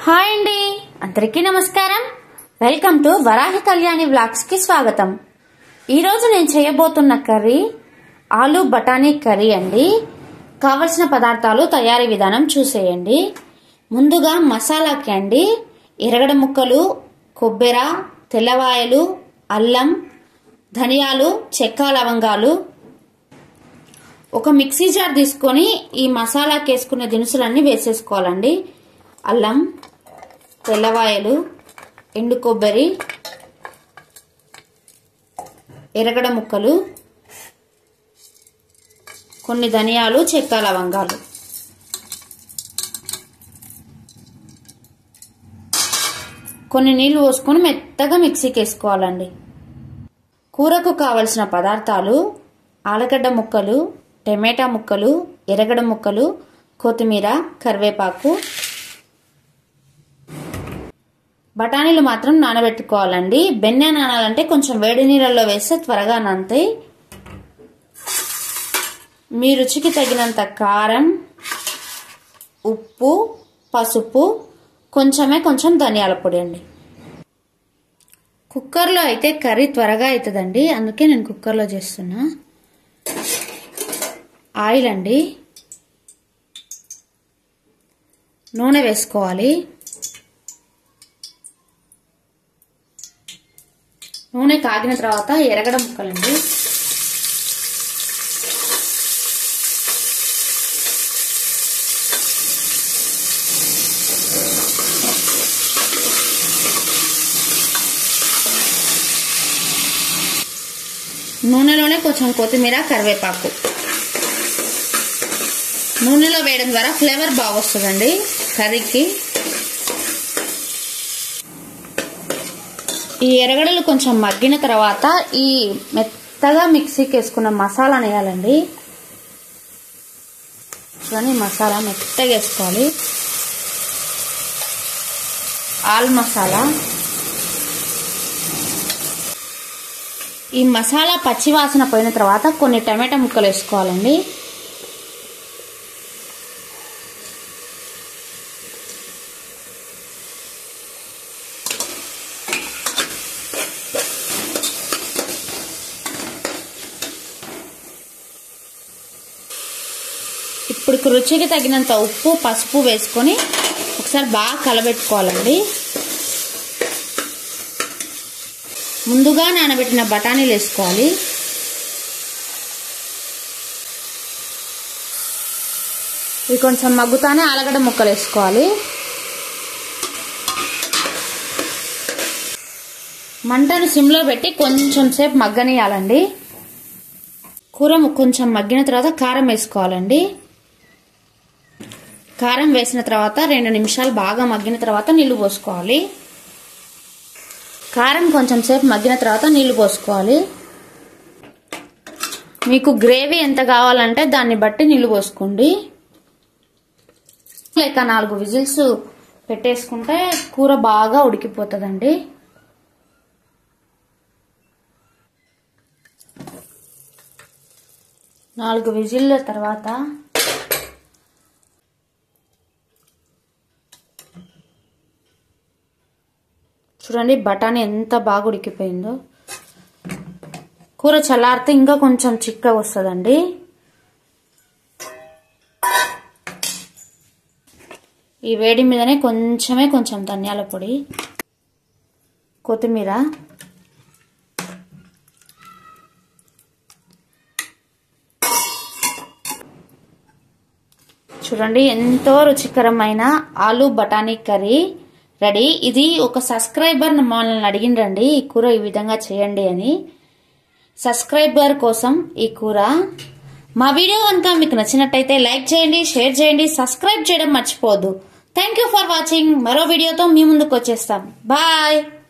hi అండి అందరికీ నమస్కారం welcome to Varahi Kalyani vlogs కి స్వాగతం ఈరోజు నేను చేయబోతున్న కర్రీ ఆలు బఠానీ కర్రీ అండి కావలసిన పదార్థాలు తయారీ విధానం చూసేయండి ముందుగా మసాలాకి అండి ఎరగడ ముక్కలు కొబ్బెర తెల్లవాయలు అల్లం ధనియాలు చెక్క లవంగాలు ఒక మిక్సీ జార్ తీసుకొని ఈ మసాలాకి వేసుకునే దినుసులన్నీ వేసేసుకోవాలండి అల్లం తెల్లవాయలు ఎండు కొబ్బరి ఎరగడ ముక్కలు కొన్ని ధనియాలు చెక్క లవంగాలు కొన్ని నీళ్లు పోసుకొని మెత్తగా మిక్సీకి వేసుకోవాలండి కూరకు కావలసిన పదార్థాలు ఆలగడ్డ ముక్కలు టమాటా ముక్కలు ఎర్రగడ్డ ముక్కలు కొత్తిమీర కరివేపాకు బఠానీలు మాత్రం నానబెట్టుకోవాలండి బెన్నె నానాలంటే కొంచెం వేడి నీళ్ళల్లో వేస్తే త్వరగా నానతాయి మీ రుచికి తగినంత కారం ఉప్పు పసుపు కొంచెమే కొంచెం ధనియాల పొడి అండి కుక్కర్లో అయితే కర్రీ త్వరగా అవుతుందండి అందుకే నేను కుక్కర్లో చేస్తున్నా ఆయిల్ అండి నూనె వేసుకోవాలి నూనె కాగిన తర్వాత ఎరగడ ముక్కలండి నూనెలోనే కొంచెం కొత్తిమీర కరివేపాకు నూనెలో వేయడం ద్వారా ఫ్లేవర్ బాగా వస్తుందండి కర్రీకి ఈ ఎరగడలు కొంచెం మగ్గిన తర్వాత ఈ మెత్తగా మిక్సీకి వేసుకున్న మసాలాని వేయాలండి కానీ మసాలా మెత్తగా వేసుకోవాలి ఆల్ మసాలా ఈ మసాలా పచ్చివాసన పోయిన తర్వాత కొన్ని టమాటా ముక్కలు వేసుకోవాలండి ఇప్పుడు రుచికి తగినంత ఉప్పు పసుపు వేసుకొని ఒకసారి బాగా కలబెట్టుకోవాలండి ముందుగా నానబెట్టిన బఠానీలు వేసుకోవాలి ఇవి కొంచెం మగ్గుతానే ఆలగడ్డ ముక్కలు వేసుకోవాలి మంటను సిమ్లో పెట్టి కొంచెం సేపు మగ్గనియాలండి కూర కొంచెం మగ్గిన తర్వాత కారం వేసుకోవాలండి కారం వేసిన తర్వాత రెండు నిమిషాలు బాగా మగ్గిన తర్వాత నీళ్లు పోసుకోవాలి కారం కొంచెం సేపు మగ్గిన తర్వాత నీళ్లు పోసుకోవాలి మీకు గ్రేవీ ఎంత కావాలంటే దాన్ని బట్టి నీళ్లు పోసుకోండి లేక నాలుగు విజిల్స్ పెట్టేసుకుంటే కూర బాగా ఉడికిపోతుందండి నాలుగు విజిల్ల తర్వాత చూడండి బఠానీ ఎంత బాగా ఉడికిపోయిందో కూర చల్లారితే ఇంకా కొంచెం చిక్కగా వస్తుందండి ఈ వేడి మీదనే కొంచెమే కొంచెం ధనియాల పొడి కొత్తిమీర చూడండి ఎంతో రుచికరమైన ఆలు బఠానీ కర్రీ రెడీ ఇది ఒక సబ్స్క్రైబర్ మనల్ని అడిగిండ్రండి ఈ కూర ఈ విధంగా చేయండి అని సబ్స్క్రైబర్ కోసం ఈ కూర మా వీడియో కనుక మీకు నచ్చినట్టయితే లైక్ చేయండి షేర్ చేయండి సబ్స్క్రైబ్ చేయడం మర్చిపోవద్దు థ్యాంక్ యూ ఫర్ వాచింగ్ మరో వీడియోతో మీ ముందుకు వచ్చేస్తాం బాయ్